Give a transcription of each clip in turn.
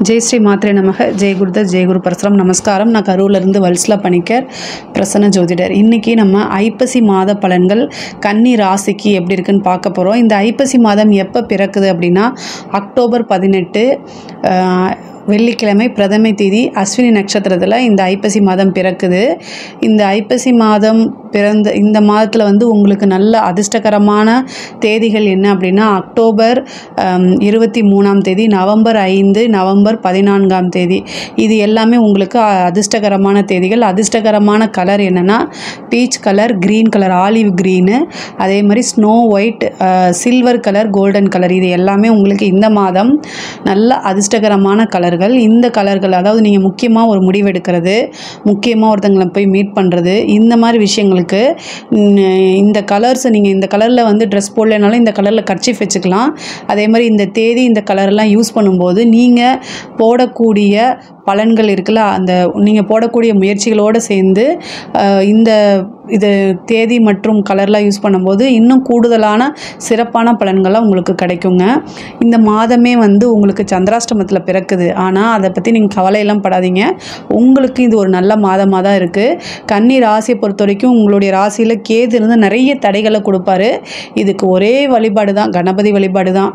ஜெய் ஸ்ரீ மாத்ரே நமக ஜெய் குருதர் ஜெய் குரு பரசுராம் நமஸ்காரம் நான் கரூர்லேருந்து வல்ஸ்லா பணிக்கர் பிரசன்ன ஜோதிடர் இன்றைக்கி நம்ம ஐப்பசி மாத பலன்கள் கன்னி ராசிக்கு எப்படி இருக்குன்னு பார்க்க போகிறோம் இந்த ஐப்பசி மாதம் எப்போ பிறக்குது அப்படின்னா அக்டோபர் பதினெட்டு வெள்ளிக்கிழமை பிரதமை தேதி அஸ்வினி நட்சத்திரத்தில் இந்த ஐப்பசி மாதம் பிறக்குது இந்த ஐப்பசி மாதம் பிறந்த இந்த மாதத்தில் வந்து உங்களுக்கு நல்ல அதிர்ஷ்டகரமான தேதிகள் என்ன அப்படின்னா அக்டோபர் ஆம், இருபத்தி மூணாம் தேதி நவம்பர் ஐந்து நவம்பர் பதினான்காம் தேதி இது எல்லாமே உங்களுக்கு அ- அதிர்ஷ்டகரமான தேதிகள் அதிர்ஷ்டகரமான கலர் என்னென்னா peach colour green colour olive green அதே மாதிரி snow white silver colour golden colour இது எல்லாமே உங்களுக்கு இந்த மாதம் நல்ல அதிர்ஷ்டகரமான கலர்கள் இந்த கலர்கள் அதாவது நீங்கள் முக்கியமாக ஒரு முடிவு எடுக்கிறது முக்கியமாக ஒருத்தங்களை போய் மீட் பண்ணுறது இந்த மாதிரி விஷயங்களுக்கு ம், இந்த கலர்ஸை நீங்கள் இந்த கலரில் வந்து ட்ரெஸ் போடலைனாலும் இந்த கலரில் கர்ச்சிஃப் வச்சுக்கலாம் அதே மாதிரி இந்த தேதி இந்த கலர்லாம் யூஸ் பண்ணும்போது நீங்கள் போடக்கூடிய பலன்கள் இருக்குல்ல அந்த நீங்கள் போடக்கூடிய முயற்சிகளோடு சேர்ந்து அஹ், இந்த இது தேதி மற்றும் கலர்லாம் யூஸ் பண்ணும்போது இன்னும் கூடுதலான சிறப்பான பலன்கள்லாம் உங்களுக்கு கிடைக்குங்க இந்த மாதமே வந்து உங்களுக்கு சந்திராஷ்டமத்தில் பிறக்குது ஆனால் அதை பற்றி நீங்கள் கவலையெல்லாம் படாதீங்க உங்களுக்கு இது ஒரு நல்ல மாதமாக தான் இருக்குது கன்னி ராசியை பொறுத்த வரைக்கும் உங்களுடைய ராசியில் கேது இருந்து நிறைய தடைகளை கொடுப்பாரு இதுக்கு ஒரே வழிபாடு தான் கணபதி வழிபாடு தான்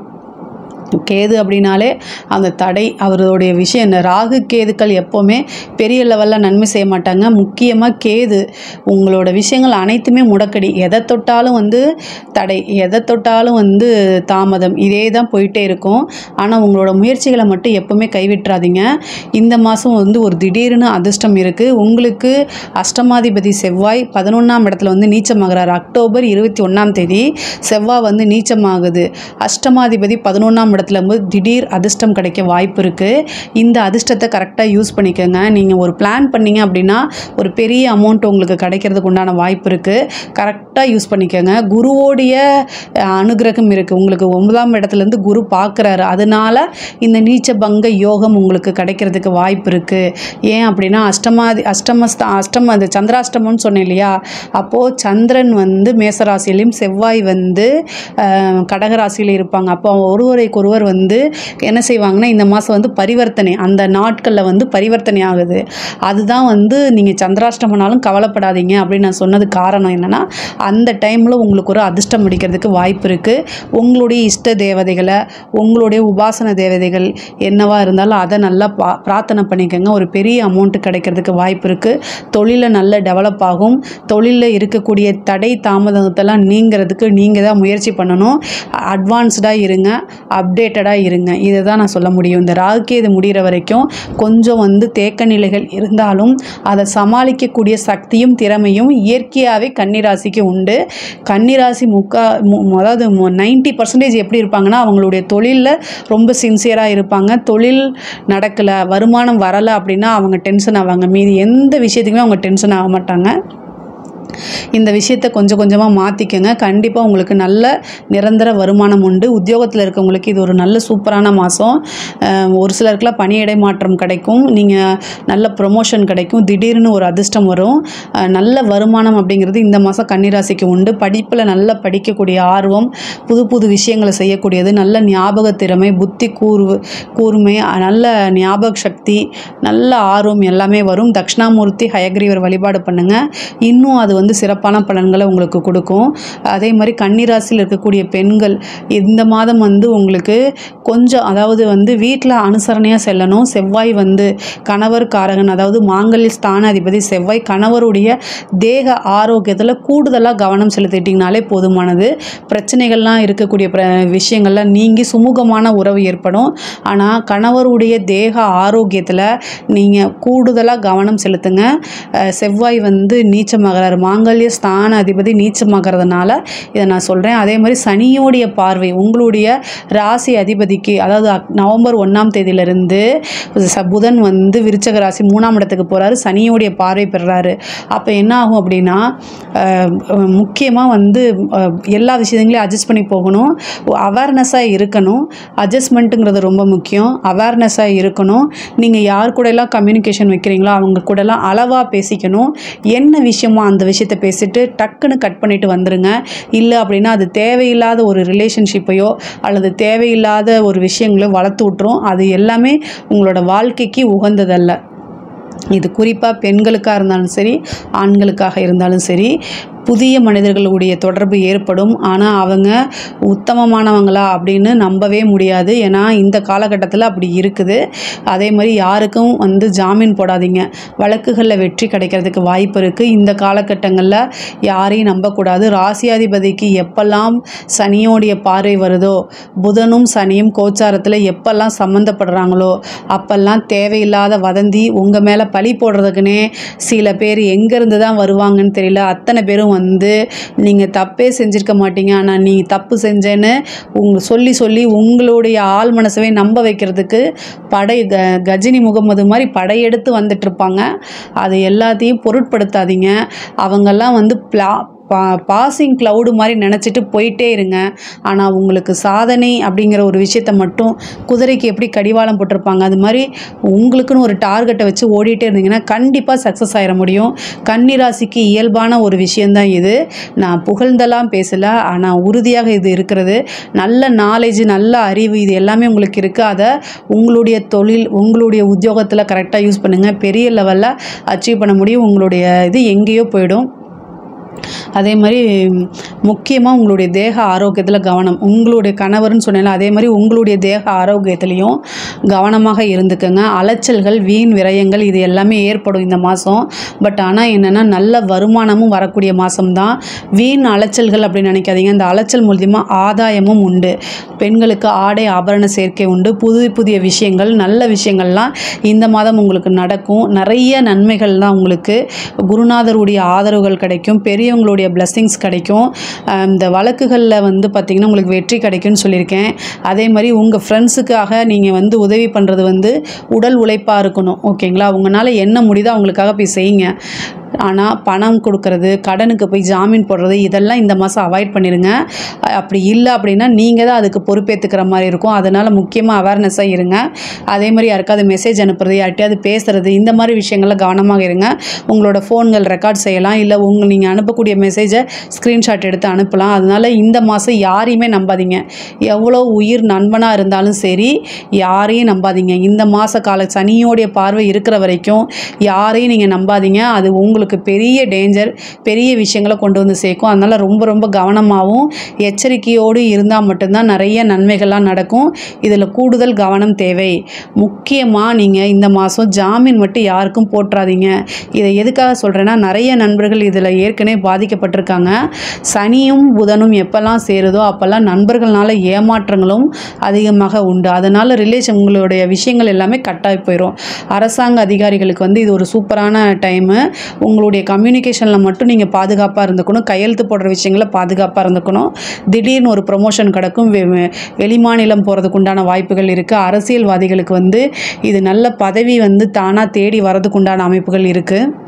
கேது அப்படின்னாலே அந்த தடை அவருடைய விஷயம் என்ன ராகு கேதுக்கள் எப்போவுமே பெரிய லெவலில் நன்மை செய்ய மாட்டாங்க முக்கியமாக கேது உங்களோட விஷயங்கள் அனைத்துமே முடக்கடி எதை தொட்டாலும் வந்து தடை எதை தொட்டாலும் வந்து தாமதம் இதே தான் போயிட்டே இருக்கும் ஆனால் உங்களோட முயற்சிகளை மட்டும் எப்போவுமே கைவிட்டுறாதீங்க இந்த மாதம் வந்து ஒரு திடீர்னு அதிர்ஷ்டம் இருக்குது உங்களுக்கு அஷ்டமாதிபதி செவ்வாய் பதினொன்றாம் இடத்துல வந்து நீச்சமாகிறார் அக்டோபர் இருபத்தி ஒன்றாம் தேதி செவ்வாய் வந்து நீச்சமாகுது அஷ்டமாதிபதி பதினொன்றாம் இடத்துல வந்து திடீர் அதிர்ஷ்டம் கிடைக்க வாய்ப்பு இருக்குது இந்த அதிர்ஷ்டத்தை கரெக்டாக யூஸ் பண்ணிக்கோங்க நீங்கள் ஒரு பிளான் பண்ணீங்க அப்படின்னா ஒரு பெரிய அமௌண்ட் உங்களுக்கு கிடைக்கிறதுக்கு உண்டான வாய்ப்பு இருக்குது கரெக்டாக யூஸ் பண்ணிக்கோங்க குருவோடைய அஹ், அனுகிரகம் இருக்குது உங்களுக்கு ஒன்பதாம் இடத்துலேருந்து குரு பார்க்குறாரு அதனால இந்த நீச்ச பங்க யோகம் உங்களுக்கு கிடைக்கிறதுக்கு வாய்ப்பு இருக்குது ஏன் அப்படின்னா அஷ்டமாதி அஷ்டமஸ்த அஷ்டம அந்த சந்திராஷ்டமம்னு சொன்னேன் இல்லையா அப்போது சந்திரன் வந்து மேசராசிலையும் செவ்வாய் வந்து அஹ், கடகராசியில இருப்பாங்க அப்போ ஒருவரைக்கொருவர் வந்து என்ன செய்வாங்கன்னா இந்த மாதம் வந்து பரிவர்த்தனை அந்த நாட்களில் வந்து பரிவர்த்தனை ஆகுது அதுதான் வந்து நீங்கள் சந்திராஷ்டமனாலும் கவலைப்படாதீங்க அப்படின்னு நான் சொன்னது காரணம் என்னென்னா அந்த டைமில் உங்களுக்கு ஒரு அதிர்ஷ்டம் அடிக்கிறதுக்கு வாய்ப்பு இருக்குது உங்களுடைய இஷ்ட தேவதைகளை உங்களுடைய உபாசன தேவதைகள் என்னவா இருந்தாலும் அதை நல்லா பா பிரார்த்தனை பண்ணிக்கோங்க ஒரு பெரிய அமௌண்ட்டு கிடைக்கிறதுக்கு வாய்ப்பு இருக்குது தொழிலில் நல்ல டெவலப் ஆகும் தொழிலில் இருக்கக்கூடிய தடை தாமதத்தெல்லாம் நீங்கிறதுக்கு நீங்கள் தான் முயற்சி பண்ணணும் அட்வான்ஸ்டாக இருங்க அப்டேட்டடாக இருங்க இதை தான் நான் சொல்ல முடியும் இந்த ராகுக்கு இது முடிகிற வரைக்கும் கொஞ்சம் வந்து தேக்க நிலைகள் இருந்தாலும் அதை சமாளிக்கக்கூடிய சக்தியும் திறமையும் இயற்கையாகவே கன்னிராசிக்கு உண்டு கன்னிராசி முக்கா மு- அதாவது நைன்ட்டி பர்சன்டேஜ் எப்படி இருப்பாங்கன்னா அவங்களுடைய தொழிலில் ரொம்ப சின்சியராக இருப்பாங்க தொழில் நடக்கலை வருமானம் வரலை அப்படின்னா அவங்க டென்ஷன் ஆவாங்க மீதி எந்த விஷயத்துக்குமே அவங்க டென்ஷன் ஆக மாட்டாங்க இந்த விஷயத்தை கொஞ்சம் கொஞ்சமாக மாற்றிக்கங்க கண்டிப்பாக உங்களுக்கு நல்ல நிரந்தர வருமானம் உண்டு உத்தியோகத்தில் இருக்கவங்களுக்கு இது ஒரு நல்ல சூப்பரான மாதம் ஒரு சிலருக்குலாம் பணியிடை மாற்றம் கிடைக்கும் நீங்கள் நல்ல ப்ரொமோஷன் கிடைக்கும் திடீர்னு ஒரு அதிர்ஷ்டம் வரும் அஹ், நல்ல வருமானம் அப்படிங்கிறது இந்த மாதம் கன்னிராசிக்கு உண்டு படிப்பில் நல்லா படிக்கக்கூடிய ஆர்வம் புது புது விஷயங்களை செய்யக்கூடியது நல்ல ஞாபக திறமை புத்தி கூர்வு கூர்மை அஹ், நல்ல ஞாபக சக்தி நல்ல ஆர்வம் எல்லாமே வரும் தட்சிணாமூர்த்தி ஹயக்ரீவர் வழிபாடு பண்ணுங்கள் இன்னும் அது வந்து சிறப்பான பலன்களை உங்களுக்கு கொடுக்கும் அதே மாதிரி கன்னிராசியில் இருக்கக்கூடிய பெண்கள் இந்த மாதம் வந்து உங்களுக்கு கொஞ்சம் அதாவது வந்து வீட்டில் அனுசரணையாக செல்லணும் செவ்வாய் வந்து கணவர் காரகன் அதாவது மாங்கல்ய ஸ்தான அதிபதி செவ்வாய் கணவருடைய தேக ஆரோக்கியத்தில் கூடுதலாக கவனம் செலுத்திட்டிங்கனாலே போதுமானது பிரச்சனைகள்லாம் இருக்கக்கூடிய பிர விஷயங்கள்லாம் நீங்கி சுமூகமான உறவு ஏற்படும் ஆனால் கணவருடைய தேக ஆரோக்கியத்தில் நீங்கள் கூடுதலாக கவனம் செலுத்துங்க அஹ் செவ்வாய் வந்து நீச்சமாகிறார் மாங்கல்ய ஸ்தான அதிபதி நீச்சமாகிறதுனால இதை நான் சொல்கிறேன் அதே மாதிரி சனியோடைய பார்வை உங்களுடைய ராசி அதிபதிக்கு அதாவது அக்- நவம்பர் ஒன்றாம் தேதியிலிருந்து ச- புதன் வந்து விருச்சக ராசி மூணாம் இடத்துக்கு போகிறாரு சனியோடைய பார்வை பெறுறாரு அப்போ என்ன ஆகும் அப்படின்னா முக்கியமாக வந்து அஹ், எல்லா விஷயங்களையும் அட்ஜஸ்ட் பண்ணி போகணும் அவேர்னஸாக இருக்கணும் அட்ஜஸ்ட்மெண்ட்டுங்கிறது ரொம்ப முக்கியம் அவேர்னஸாக இருக்கணும் நீங்கள் யார் கூட எல்லாம் கம்யூனிகேஷன் வைக்கிறீங்களோ அவங்க கூடலாம் அளவாக பேசிக்கணும் என்ன விஷயமோ அந்த விஷயம் விஷயத்த பேசிட்டு டக்குன்னு கட் பண்ணிட்டு வந்துருங்க இல்லை அப்படின்னா அது தேவையில்லாத ஒரு ரிலேஷன்ஷிப்பையோ அல்லது தேவையில்லாத ஒரு விஷயங்களோ வளர்த்து விட்டுரும் அது எல்லாமே உங்களோட வாழ்க்கைக்கு உகந்ததல்ல இது குறிப்பாக பெண்களுக்காக இருந்தாலும் சரி ஆண்களுக்காக இருந்தாலும் சரி புதிய மனிதர்களுடைய தொடர்பு ஏற்படும் ஆனால் அவங்க உத்தமமானவங்களா அப்படின்னு நம்பவே முடியாது ஏன்னா இந்த காலகட்டத்தில் அப்படி இருக்குது அதே மாதிரி யாருக்கும் வந்து ஜாமீன் போடாதீங்க வழக்குகளில் வெற்றி கிடைக்கிறதுக்கு வாய்ப்பு இருக்குது இந்த காலகட்டங்களில் யாரையும் நம்பக்கூடாது ராசியாதிபதிக்கு எப்பெல்லாம் சனியோடைய பார்வை வருதோ புதனும் சனியும் கோச்சாரத்தில் எப்பெல்லாம் சம்மந்தப்படுறாங்களோ அப்பெல்லாம் தேவையில்லாத வதந்தி உங்கள் மேலே பழி போடுறதுக்குன்னே சில பேர் எங்கேருந்து தான் வருவாங்கன்னு தெரியல அத்தனை பேரும் வந்து நீங்கள் தப்பே செஞ்சுருக்க மாட்டீங்க ஆனால் நீ தப்பு செஞ்சேன்னு உங்க சொல்லி சொல்லி உங்களுடைய ஆள் மனசவே நம்ப வைக்கிறதுக்கு படை க கஜினி முகமது மாதிரி படையெடுத்து வந்துட்டு இருப்பாங்க அது எல்லாத்தையும் பொருட்படுத்தாதீங்க அவங்கெல்லாம் வந்து பிளா பா பாசிங் க்ளவுடு மாதிரி நினச்சிட்டு போயிட்டே இருங்க ஆனால் உங்களுக்கு சாதனை அப்படிங்கிற ஒரு விஷயத்த மட்டும் குதிரைக்கு எப்படி கடிவாளம் போட்டிருப்பாங்க அது மாதிரி உங்களுக்குன்னு ஒரு டார்கெட்டை வச்சு ஓடிட்டே இருந்தீங்கன்னா கண்டிப்பாக சக்ஸஸ் ஆயிட முடியும் கன்னிராசிக்கு இயல்பான ஒரு விஷயந்தான் இது நான் புகழ்ந்தெல்லாம் பேசலை ஆனால் உறுதியாக இது இருக்கிறது நல்ல நாலேஜ் நல்ல அறிவு இது எல்லாமே உங்களுக்கு இருக்குது அதை உங்களுடைய தொழில் உங்களுடைய உத்தியோகத்தில் கரெக்டாக யூஸ் பண்ணுங்கள் பெரிய லெவலில் அச்சீவ் பண்ண முடியும் உங்களுடைய இது எங்கேயோ போயிடும் அதே மாதிரி முக்கியமாக உங்களுடைய தேக ஆரோக்கியத்தில் கவனம் உங்களுடைய கணவர்னு சொன்னேன்ல அதே மாதிரி உங்களுடைய தேக ஆரோக்கியத்துலேயும் கவனமாக இருந்துக்கங்க அலைச்சல்கள் வீண் விரயங்கள் இது எல்லாமே ஏற்படும் இந்த மாதம் பட் ஆனால் என்னென்னா நல்ல வருமானமும் வரக்கூடிய மாதம்தான் வீண் அலைச்சல்கள் அப்படின்னு நினைக்காதீங்க இந்த அலைச்சல் மூலியமாக ஆதாயமும் உண்டு பெண்களுக்கு ஆடை ஆபரண சேர்க்கை உண்டு புது புதிய விஷயங்கள் நல்ல விஷயங்கள்லாம் இந்த மாதம் உங்களுக்கு நடக்கும் நிறைய நன்மைகள் தான் உங்களுக்கு குருநாதருடைய ஆதரவுகள் கிடைக்கும் பெரியவங்களுடைய blessings கிடைக்கும் அஹ் இந்த வழக்குகளில் வந்து பார்த்திங்கன்னா உங்களுக்கு வெற்றி கிடைக்கும்னு சொல்லியிருக்கேன் அதே மாதிரி உங்கள் ஃப்ரெண்ட்ஸுக்காக நீங்கள் வந்து உதவி பண்ணுறது வந்து உடல் உழைப்பாக இருக்கணும் ஓகேங்களா உங்களால் என்ன முடியுதோ அவங்களுக்காக போய் செய்யுங்க ஆனால் பணம் கொடுக்கறது கடனுக்கு போய் ஜாமீன் போடுறது இதெல்லாம் இந்த மாதம் அவாய்ட் பண்ணிடுங்க அஹ் அப்படி இல்லை அப்படின்னா நீங்கள் தான் அதுக்கு பொறுப்பேற்றுக்கிற மாதிரி இருக்கும் அதனால் முக்கியமாக அவேர்னஸாக இருங்க அதே மாதிரி யாருக்காவது மெசேஜ் அனுப்புறது யார்கிட்டயாவது பேசுறது இந்த மாதிரி விஷயங்கள்ல கவனமாக இருங்க உங்களோட ஃபோன்கள் ரெக்கார்ட் செய்யலாம் இல்லை உங்கள் நீங்கள் அனுப்பக்கூடிய மெசேஜை ஸ்க்ரீன்ஷாட் எடுத்து அனுப்பலாம் அதனால் இந்த மாதம் யாரையுமே நம்பாதீங்க எவ்வளோ உயிர் நண்பனாக இருந்தாலும் சரி யாரையும் நம்பாதீங்க இந்த மாத கால சனியோடைய பார்வை இருக்கிற வரைக்கும் யாரையும் நீங்கள் நம்பாதீங்க அது உங்களுக்கு பெரிய டேஞ்சர் பெரிய விஷயங்களை கொண்டு வந்து சேர்க்கும் அதனால் ரொம்ப ரொம்ப கவனமாகவும் எச்சரிக்கையோடு இருந்தால் மட்டும்தான் நிறைய நன்மைகள்லாம் நடக்கும் இதில் கூடுதல் கவனம் தேவை முக்கியமாக நீங்கள் இந்த மாதம் ஜாமீன் மட்டும் யாருக்கும் போட்டுறாதீங்க இதை எதுக்காக சொல்கிறேன்னா நிறைய நண்பர்கள் இதில் ஏற்கனவே பாதிக்கப்பட்டிருக்காங்க சனியும் புதனும் எப்போல்லாம் சேருதோ அப்போல்லாம் நண்பர்களால் ஏமாற்றங்களும் அதிகமாக உண்டு அதனால் ரிலேஷன் உங்களுடைய விஷயங்கள் எல்லாமே கட்டாகி போயிடும் அரசாங்க அதிகாரிகளுக்கு வந்து இது ஒரு சூப்பரான டைமு உங்களுடைய கம்யூனிகேஷனில் மட்டும் நீங்கள் பாதுகாப்பாக இருந்துக்கணும் கையெழுத்து போடுற விஷயங்களில் பாதுகாப்பாக இருந்துக்கணும் திடீர்னு ஒரு ப்ரொமோஷன் கிடக்கும் வெ- வெ- வெளிமாநிலம் போகிறதுக்கு உண்டான வாய்ப்புகள் இருக்குது அரசியல்வாதிகளுக்கு வந்து இது நல்ல பதவி வந்து தானாக தேடி வரதுக்கு உண்டான அமைப்புகள் இருக்குது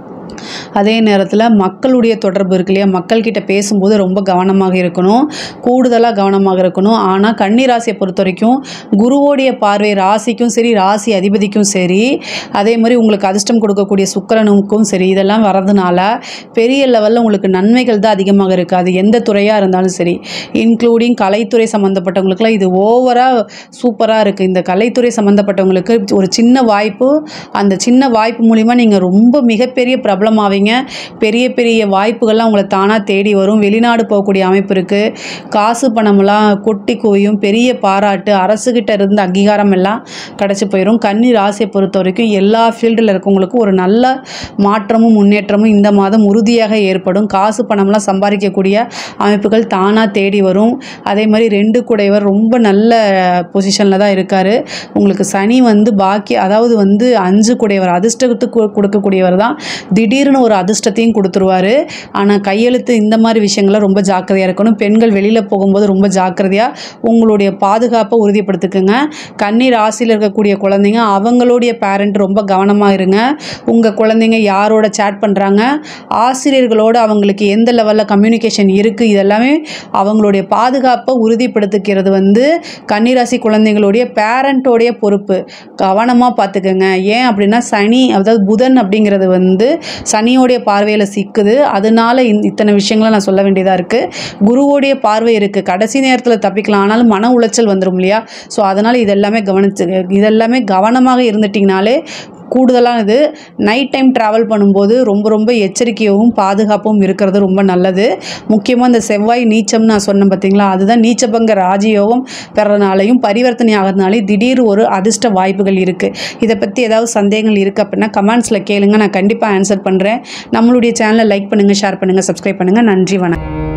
அதே நேரத்தில் மக்களுடைய தொடர்பு இருக்கு இல்லையா மக்கள்கிட்ட பேசும்போது ரொம்ப கவனமாக இருக்கணும் கூடுதலாக கவனமாக இருக்கணும் ஆனால் கன்னி ராசியை பொறுத்த வரைக்கும் குருவோடைய பார்வை ராசிக்கும் சரி ராசி அதிபதிக்கும் சரி அதே மாதிரி உங்களுக்கு அதிர்ஷ்டம் கொடுக்கக்கூடிய சுக்கிரனுக்கும் சரி இதெல்லாம் வரதுனால பெரிய லெவலில் உங்களுக்கு நன்மைகள் தான் அதிகமாக இருக்குது அது எந்த துறையாக இருந்தாலும் சரி இன்க்ளூடிங் கலைத்துறை சம்மந்தப்பட்டவங்களுக்குலாம் இது ஓவராக சூப்பராக இருக்குது இந்த கலைத்துறை சம்மந்தப்பட்டவங்களுக்கு ஒரு சின்ன வாய்ப்பு அந்த சின்ன வாய்ப்பு மூலிமா நீங்கள் ரொம்ப மிகப்பெரிய பிரபலமாவீங்க பெரிய பெரிய வாய்ப்புகள்லாம் உங்களை தானாக தேடி வரும் வெளிநாடு போகக்கூடிய அமைப்பு இருக்குது காசு பணமெல்லாம் கொட்டி குவியும் பெரிய பாராட்டு அரசுகிட்ட இருந்து அங்கீகாரம் எல்லாம் கிடச்சி போயிடும் கன்னி ராசியை பொறுத்த வரைக்கும் எல்லா ஃபீல்டில் இருக்கவங்களுக்கும் ஒரு நல்ல மாற்றமும் முன்னேற்றமும் இந்த மாதம் உறுதியாக ஏற்படும் காசு பணம்லாம் சம்பாதிக்கக்கூடிய அமைப்புகள் தானாக தேடி வரும் அதே மாதிரி ரெண்டு குடைவர் ரொம்ப நல்ல பொசிஷனில் தான் இருக்கார் உங்களுக்கு சனி வந்து பாக்கி அதாவது வந்து அஞ்சு குடையவர் அதிர்ஷ்டத்துக்கு கொடுக்கக்கூடியவர் தான் திடீர்னு ஒரு அதிர்ஷ்டத்தையும் கொடுத்துருவாரு ஆனால் கையெழுத்து இந்த மாதிரி விஷயங்கள ரொம்ப ஜாக்கிரதையாக இருக்கணும் பெண்கள் வெளியில் போகும்போது ரொம்ப ஜாக்கிரதையாக உங்களுடைய பாதுகாப்பை உறுதிப்படுத்திக்கோங்க கன்னி ராசியில் இருக்கக்கூடிய குழந்தைங்க அவங்களுடைய பேரண்ட் ரொம்ப கவனமாக இருங்க உங்கள் குழந்தைங்க யாரோட சேட் பண்ணுறாங்க ஆசிரியர்களோடு அவங்களுக்கு எந்த லெவலில் கம்யூனிகேஷன் இருக்குது இதெல்லாமே அவங்களுடைய பாதுகாப்பை உறுதிப்படுத்திக்கிறது வந்து கன்னிராசி குழந்தைங்களுடைய பேரண்ட்டோடைய பொறுப்பு கவனமாக பார்த்துக்கோங்க ஏன் அப்படின்னா சனி அதாவது புதன் அப்படிங்கிறது வந்து சனியோடைய பார்வையில் சிக்குது அதனால இந்த- இத்தனை விஷயங்களை நான் சொல்ல வேண்டியதாக இருக்குது குருவோடைய பார்வை இருக்குது கடைசி நேரத்தில் தப்பிக்கலாம் ஆனாலும் மன உளைச்சல் வந்துடும் இல்லையா ஸோ அதனால் இதெல்லாமே கவனிச்சு இதெல்லாமே கவனமாக இருந்துட்டிங்கனாலே கூடுதலாக இது நைட் டைம் ட்ராவல் பண்ணும்போது ரொம்ப ரொம்ப எச்சரிக்கையாகவும் பாதுகாப்பும் இருக்கிறது ரொம்ப நல்லது முக்கியமாக இந்த செவ்வாய் நீச்சம் நான் சொன்னேன் பார்த்தீங்களா அதுதான் நீச்சபங்க ராஜயோகம் பெறனாலையும் பரிவர்த்தனை ஆகிறதுனாலையும் திடீர் ஒரு அதிர்ஷ்ட வாய்ப்புகள் இருக்குது இதை பற்றி ஏதாவது சந்தேகங்கள் இருக்குது அப்படின்னா கமெண்ட்ஸில் கேளுங்க நான் கண்டிப்பாக ஆன்சர் பண்ணுறேன் நம்மளுடைய சேனலை லைக் பண்ணுங்கள் ஷேர் பண்ணுங்கள் சப்ஸ்கிரைப் பண்ணுங்கள் நன்றி வணக்கம்